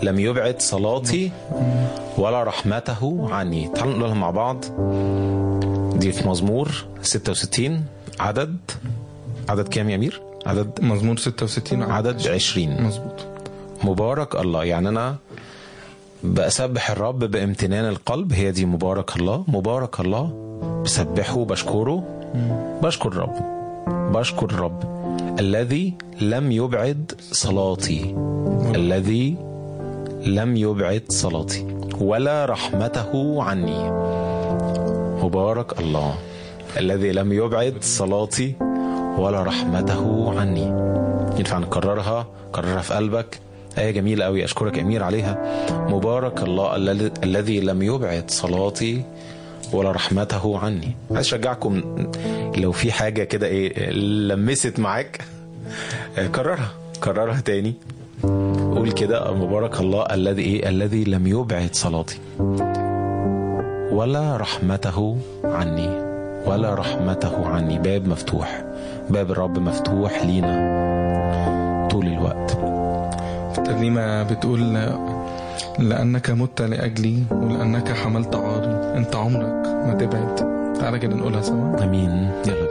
لم يبعد صلاتي ولا رحمته عني تعالوا نقولها مع بعض دي في مزمور 66 عدد عدد كام يا أمير؟ عدد مزمور 66 عدد 20 مظبوط مبارك الله يعني أنا بسبح الرب بامتنان القلب هي دي مبارك الله مبارك الله بسبحه بشكره بشكر الرب بشكر الرب الذي لم يبعد صلاتي الذي لم يبعد صلاتي ولا رحمته عني مبارك الله الذي لم يبعد صلاتي ولا رحمته عني ينفع نكررها كررها في قلبك آية جميلة أوي أشكرك أمير عليها مبارك الله الذي- الذي لم يبعد صلاتي ولا رحمته عني عايز أشجعكم لو في حاجة كده إيه لمست معاك آه، كررها كررها تاني قول كده مبارك الله الذي إيه الذي لم يبعد صلاتي ولا رحمته عني ولا رحمته عني باب مفتوح باب الرب مفتوح لينا طول الوقت الترنيمة بتقول لأنك مت لأجلي ولأنك حملت عاري أنت عمرك ما تبعد تعالى كده نقولها سوا امين يلا